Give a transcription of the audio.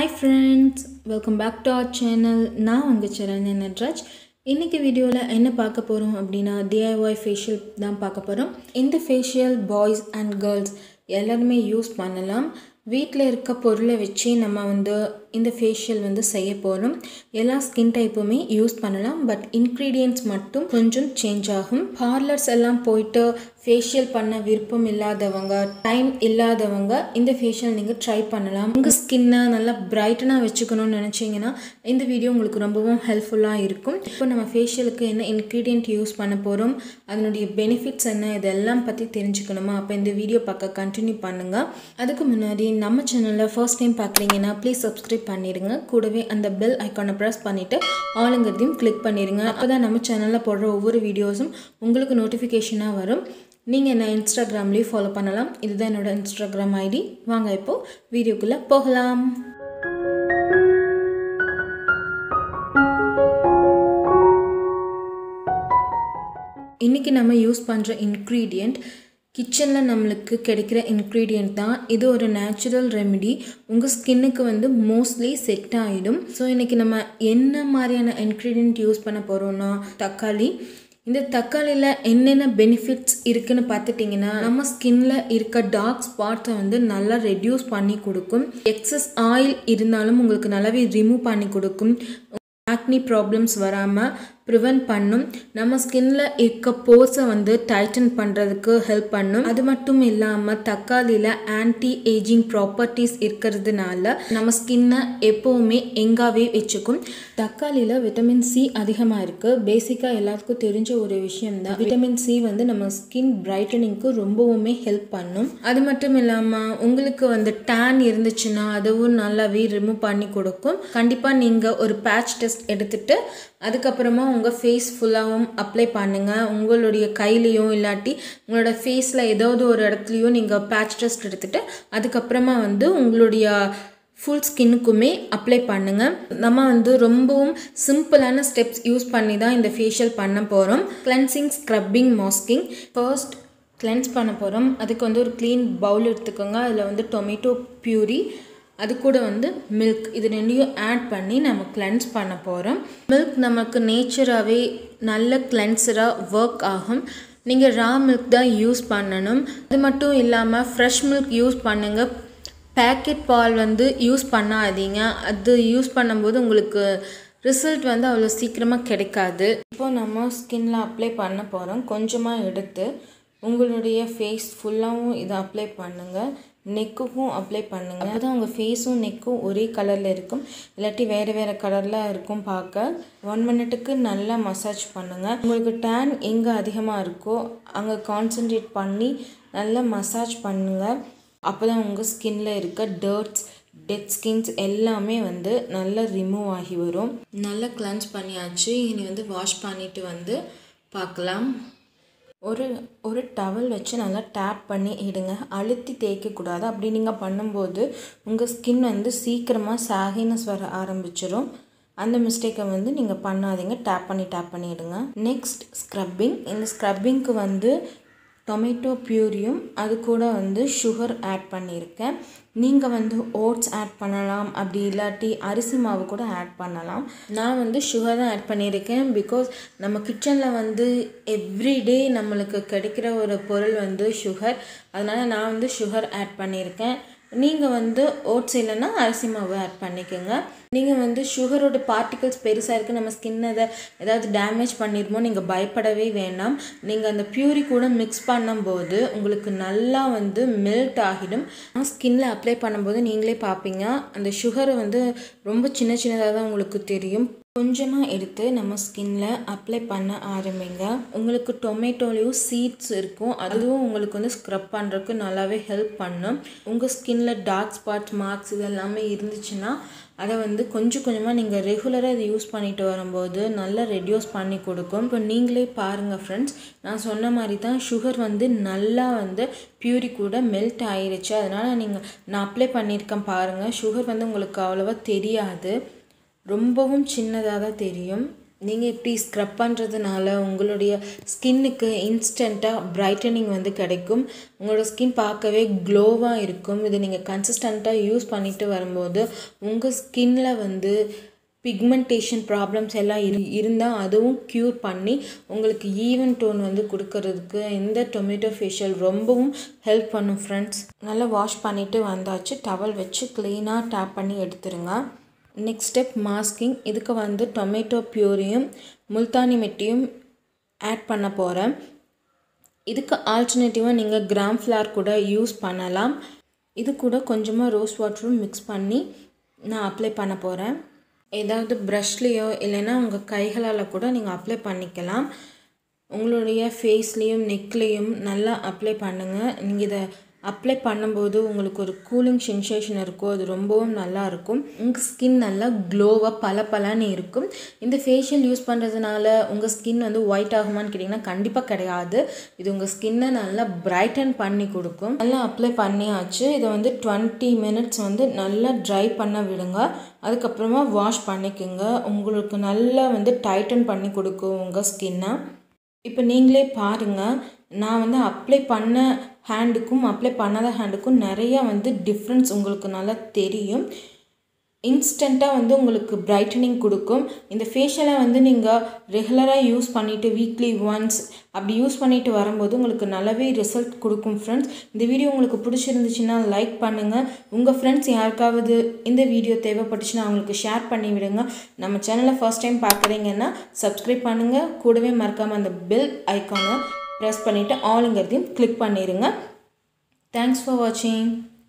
hi friends welcome back to our channel நான் உங்கள் சரண்யா நட்ராஜ் இன்றைக்கி வீடியோவில் என்ன பார்க்க போகிறோம் அப்படின்னா டிஐஒய் ஃபேஷியல் தான் பார்க்க போகிறோம் இந்த ஃபேஷியல் பாய்ஸ் அண்ட் கேர்ள்ஸ் எல்லாருமே யூஸ் பண்ணலாம் வீட்டில் இருக்க பொருளை வச்சு நம்ம வந்து இந்த ஃபேஷியல் வந்து செய்ய போகிறோம் எல்லா ஸ்கின் டைப்புமே யூஸ் பண்ணலாம் பட் இன்க்ரீடியன்ட்ஸ் மட்டும் கொஞ்சம் சேஞ்ச் ஆகும் பார்லர்ஸ் எல்லாம் போயிட்டு ஃபேஷியல் பண்ண விருப்பம் இல்லாதவங்க டைம் இல்லாதவங்க இந்த ஃபேஷியல் நீங்கள் ட்ரை பண்ணலாம் உங்கள் ஸ்கின்னை நல்லா பிரைட்டனாக வச்சுக்கணும்னு நினச்சிங்கன்னா இந்த வீடியோ உங்களுக்கு ரொம்பவும் ஹெல்ப்ஃபுல்லாக இருக்கும் இப்போ நம்ம ஃபேஷியலுக்கு என்ன இன்க்ரீடியன்ட் யூஸ் பண்ண போகிறோம் அதனுடைய பெனிஃபிட்ஸ் என்ன இதெல்லாம் பற்றி தெரிஞ்சுக்கணுமா அப்போ இந்த வீடியோ பார்க்க கண்டினியூ பண்ணுங்கள் அதுக்கு முன்னாடி நம்ம சேனலில் ஃபர்ஸ்ட் டைம் பார்க்குறீங்கன்னா ப்ளீஸ் சப்ஸ்கிரைப் பண்ணிடுங்க கூடவே அந்த பெல் ஐக்கானை ப்ரெஸ் பண்ணிவிட்டு ஆளுங்கிறதையும் கிளிக் பண்ணிடுங்க அப்போ தான் நம்ம சேனலில் போடுற ஒவ்வொரு வீடியோஸும் உங்களுக்கு நோட்டிஃபிகேஷனாக வரும் நீங்கள் என்ன இன்ஸ்டாகிராம்லேயும் ஃபாலோ பண்ணலாம் இதுதான் என்னோடய இன்ஸ்டாகிராம் ஐடி வாங்க இப்போது வீடியோக்குள்ளே போகலாம் இன்றைக்கி நம்ம யூஸ் பண்ணுற இன்க்ரீடியண்ட் கிச்சனில் நம்மளுக்கு கிடைக்கிற இன்க்ரீடியண்ட் தான் இது ஒரு நேச்சுரல் ரெமெடி உங்கள் ஸ்கின்னுக்கு வந்து மோஸ்ட்லி செட் ஆகிடும் ஸோ இன்றைக்கி நம்ம என்ன மாதிரியான இன்க்ரீடியண்ட் யூஸ் பண்ண போகிறோன்னா தக்காளி இந்த தக்காளியில் என்னென்ன பெனிஃபிட்ஸ் இருக்குன்னு பார்த்துட்டிங்கன்னா நம்ம ஸ்கின்ல இருக்க டார்க் ஸ்பாட்ஸை வந்து நல்லா ரெடியூஸ் பண்ணி கொடுக்கும் எக்ஸஸ் ஆயில் இருந்தாலும் உங்களுக்கு நல்லாவே ரிமூவ் பண்ணி கொடுக்கும் ஆக்னி ப்ராப்ளம்ஸ் வராமல் ப்ரிவென்ட் பண்ணும் நம்ம ஸ்கின்ல இருக்க போர்ஸை வந்து டைட்டன் பண்ணுறதுக்கு ஹெல்ப் பண்ணும் அது மட்டும் இல்லாமல் தக்காளியில் ஆன்டி ஏஜிங் ப்ராப்பர்ட்டிஸ் இருக்கிறதுனால நம்ம ஸ்கின்னை எப்போவுமே எங்காவே வச்சுக்கும் தக்காளியில் விட்டமின் சி அதிகமாக இருக்குது பேசிக்காக எல்லாத்துக்கும் தெரிஞ்ச ஒரு விஷயம் தான் விட்டமின் சி வந்து நம்ம ஸ்கின் பிரைட்டனிங்க்கு ரொம்பவுமே ஹெல்ப் பண்ணும் அது மட்டும் இல்லாமல் உங்களுக்கு வந்து டேன் இருந்துச்சுன்னா அதுவும் நல்லாவே ரிமூவ் பண்ணி கொடுக்கும் கண்டிப்பாக நீங்கள் ஒரு பேட்ச் டெஸ்ட் எடுத்துட்டு அதுக்கப்புறமா உங்கள் ஃபேஸ் ஃபுல்லாகவும் அப்ளை பண்ணுங்கள் உங்களுடைய கையிலையும் இல்லாட்டி உங்களோட ஃபேஸில் ஏதாவது ஒரு இடத்துலையும் நீங்கள் பேட்ச் டெஸ்ட் எடுத்துகிட்டு அதுக்கப்புறமா வந்து உங்களுடைய ஃபுல் ஸ்கின்னுக்குமே அப்ளை பண்ணுங்கள் நம்ம வந்து ரொம்பவும் சிம்பிளான ஸ்டெப்ஸ் யூஸ் பண்ணி தான் இந்த ஃபேஷியல் பண்ண போகிறோம் cleansing scrubbing masking first cleanse பண்ண போகிறோம் அதுக்கு வந்து ஒரு க்ளீன் பவுல் எடுத்துக்கோங்க அதில் வந்து டொமேட்டோ பியூரி அது கூட வந்து மில்க் இது ரெண்டையும் ஆட் பண்ணி நம்ம கிளென்ஸ் பண்ண போகிறோம் மில்க் நமக்கு நேச்சராகவே நல்ல கிளென்சராக ஒர்க் ஆகும் நீங்கள் ரா மில்க் தான் யூஸ் பண்ணணும் அது மட்டும் இல்லாமல் ஃப்ரெஷ் மில்க் யூஸ் பண்ணுங்கள் பேக்கெட் பால் வந்து யூஸ் பண்ணாதீங்க அது யூஸ் பண்ணும்போது உங்களுக்கு ரிசல்ட் வந்து அவ்வளோ சீக்கிரமாக கிடைக்காது இப்போ நம்ம ஸ்கின்ல அப்ளை பண்ண போகிறோம் கொஞ்சமாக எடுத்து உங்களுடைய ஃபேஸ் ஃபுல்லாகவும் இதை அப்ளை பண்ணுங்கள் நெக்குக்கும் அப்ளை பண்ணுங்கள் அப்போ தான் உங்கள் ஃபேஸும் நெக்கும் ஒரே கலரில் இருக்கும் இல்லாட்டி வேறு வேறு கலரில் இருக்கும் பார்க்க ஒன் மினிட்டுக்கு நல்லா மசாஜ் பண்ணுங்கள் உங்களுக்கு டேன் எங்கே அதிகமாக இருக்கோ அங்கே கான்சன்ட்ரேட் பண்ணி நல்லா மசாஜ் பண்ணுங்கள் அப்போ தான் உங்கள் ஸ்கின்ல இருக்க டர்ட்ஸ் டெட் ஸ்கின்ஸ் எல்லாமே வந்து நல்லா ரிமூவ் ஆகி வரும் நல்லா கிளன்ஸ் பண்ணியாச்சு இனி வந்து வாஷ் பண்ணிவிட்டு வந்து பார்க்கலாம் ஒரு ஒரு டவல் வச்சு நல்லா டேப் பண்ணி இடுங்க அழுத்தி தேய்க்கக்கூடாது அப்படி நீங்கள் பண்ணும்போது உங்கள் ஸ்கின் வந்து சீக்கிரமாக சாகினஸ் வர ஆரம்பிச்சிடும் அந்த மிஸ்டேக்கை வந்து நீங்கள் பண்ணாதீங்க டேப் பண்ணி டேப் பண்ணி இடுங்க நெக்ஸ்ட் ஸ்க்ரப்பிங் இந்த ஸ்க்ரப்பிங்க்கு வந்து டொமேட்டோ பியூரியும் அது கூட வந்து சுகர் ஆட் பண்ணியிருக்கேன் நீங்கள் வந்து ஓட்ஸ் ஆட் பண்ணலாம் அப்படி இல்லாட்டி அரிசி மாவு கூட ஆட் பண்ணலாம் நான் வந்து சுகர் தான் ஆட் பண்ணியிருக்கேன் பிகாஸ் நம்ம கிச்சனில் வந்து எவ்ரிடே நம்மளுக்கு கிடைக்கிற ஒரு பொருள் வந்து சுகர் அதனால் நான் வந்து சுகர் ஆட் பண்ணியிருக்கேன் நீங்கள் வந்து ஓட்ஸ் இல்லைன்னா அரிசி மாவு ஆட் பண்ணிக்கோங்க நீங்கள் வந்து சுகரோட பார்ட்டிகல்ஸ் பெருசாக இருக்குது நம்ம ஸ்கின் அதை ஏதாவது டேமேஜ் பண்ணிடுமோ நீங்கள் பயப்படவே வேண்டாம் நீங்கள் அந்த பியூரி கூட மிக்ஸ் பண்ணும்போது உங்களுக்கு நல்லா வந்து மெல்ட் ஆகிடும் ஸ்கின்ல அப்ளை பண்ணும்போது நீங்களே பார்ப்பீங்க அந்த சுகரை வந்து ரொம்ப சின்ன சின்னதாக தான் உங்களுக்கு தெரியும் கொஞ்சமாக எடுத்து நம்ம ஸ்கின்ல அப்ளை பண்ண ஆரம்பிங்க உங்களுக்கு டொமேட்டோலையும் சீட்ஸ் இருக்கும் அதுவும் உங்களுக்கு வந்து ஸ்க்ரப் பண்ணுறதுக்கு நல்லாவே ஹெல்ப் பண்ணும் உங்கள் ஸ்கின்ல டார்க் ஸ்பாட்ஸ் மார்க்ஸ் இது எல்லாமே இருந்துச்சுன்னா அதை வந்து கொஞ்சம் கொஞ்சமாக நீங்கள் ரெகுலராக இதை யூஸ் பண்ணிட்டு வரும்போது நல்லா ரெடியூஸ் பண்ணி கொடுக்கும் இப்போ நீங்களே பாருங்கள் ஃப்ரெண்ட்ஸ் நான் சொன்ன மாதிரி தான் சுகர் வந்து நல்லா வந்து பியூரி கூட மெல்ட் ஆயிருச்சு அதனால் நீங்கள் நான் அப்ளை பண்ணியிருக்கேன் பாருங்கள் சுகர் வந்து உங்களுக்கு அவ்வளோவா தெரியாது ரொம்பவும் சின்னதாக தான் தெரியும் நீங்கள் இப்படி ஸ்க்ரப் பண்ணுறதுனால உங்களுடைய ஸ்கின்னுக்கு இன்ஸ்டண்ட்டாக பிரைட்டனிங் வந்து கிடைக்கும் உங்களோட ஸ்கின் பார்க்கவே க்ளோவாக இருக்கும் இது நீங்கள் கன்சிஸ்டண்ட்டாக யூஸ் பண்ணிட்டு வரும்போது உங்கள் ஸ்கின்ல வந்து பிக்மெண்டேஷன் ப்ராப்ளம்ஸ் எல்லாம் இரு இருந்தால் அதுவும் க்யூர் பண்ணி உங்களுக்கு ஈவன் டோன் வந்து கொடுக்கறதுக்கு இந்த டொமேட்டோ ஃபேஷியல் ரொம்பவும் ஹெல்ப் பண்ணும் ஃப்ரெண்ட்ஸ் நல்லா வாஷ் பண்ணிவிட்டு வந்தாச்சு டவல் வச்சு க்ளீனாக டேப் பண்ணி எடுத்துருங்க நெக்ஸ்ட் ஸ்டெப் மாஸ்கிங் இதுக்கு வந்து டொமேட்டோ பியூரியும் முல்தானி மெட்டியும் ஆட் பண்ண போகிறேன் இதுக்கு ஆல்டர்னேட்டிவாக நீங்கள் கிராம் ஃப்ளார் கூட யூஸ் பண்ணலாம் இது கூட கொஞ்சமாக ரோஸ் வாட்டரும் மிக்ஸ் பண்ணி நான் அப்ளை பண்ண போகிறேன் ஏதாவது ப்ரஷ்லேயோ இல்லைன்னா உங்கள் கைகளால் கூட நீங்கள் அப்ளை பண்ணிக்கலாம் உங்களுடைய ஃபேஸ்லேயும் நெக்லேயும் நல்லா அப்ளை பண்ணுங்கள் நீங்கள் இதை அப்ளை பண்ணும்போது உங்களுக்கு ஒரு கூலிங் சென்சேஷன் இருக்கும் அது ரொம்பவும் நல்லா இருக்கும் உங்கள் ஸ்கின் நல்லா க்ளோவாக பல பலன்னு இருக்கும் இந்த ஃபேஷியல் யூஸ் பண்ணுறதுனால உங்கள் ஸ்கின் வந்து ஒயிட் ஆகுமான்னு கேட்டிங்கன்னா கண்டிப்பாக கிடையாது இது உங்கள் ஸ்கின்னை நல்லா பிரைட்டன் பண்ணி கொடுக்கும் நல்லா அப்ளை பண்ணியாச்சு இதை வந்து டுவெண்ட்டி மினிட்ஸ் வந்து நல்லா ட்ரை பண்ண விடுங்க அதுக்கப்புறமா வாஷ் பண்ணிக்கோங்க உங்களுக்கு நல்லா வந்து டைட்டன் பண்ணி கொடுக்கும் உங்கள் ஸ்கின்னை இப்போ நீங்களே பாருங்கள் நான் வந்து அப்ளை பண்ண ஹேண்டுக்கும் அப்ளை பண்ணாத ஹேண்டுக்கும் நிறையா வந்து டிஃப்ரென்ஸ் உங்களுக்கு நல்லா தெரியும் இன்ஸ்டண்ட்டாக வந்து உங்களுக்கு பிரைட்டனிங் கொடுக்கும் இந்த ஃபேஷியலை வந்து நீங்கள் ரெகுலராக யூஸ் பண்ணிவிட்டு வீக்லி ஒன்ஸ் அப்படி யூஸ் பண்ணிட்டு வரும்போது உங்களுக்கு நல்லாவே ரிசல்ட் கொடுக்கும் ஃப்ரெண்ட்ஸ் இந்த வீடியோ உங்களுக்கு பிடிச்சிருந்துச்சுன்னா லைக் பண்ணுங்கள் உங்கள் ஃப்ரெண்ட்ஸ் யாருக்காவது இந்த வீடியோ தேவைப்பட்டுச்சுன்னா அவங்களுக்கு ஷேர் பண்ணி விடுங்க நம்ம சேனலை ஃபர்ஸ்ட் டைம் பார்க்குறீங்கன்னா சப்ஸ்கிரைப் பண்ணுங்கள் கூடவே மறக்காமல் அந்த பெல் ஐக்கானை ப்ரெஸ் பண்ணிவிட்டு ஆளுங்கிறதையும் கிளிக் பண்ணிடுங்க தேங்க்ஸ் ஃபார் வாட்சிங்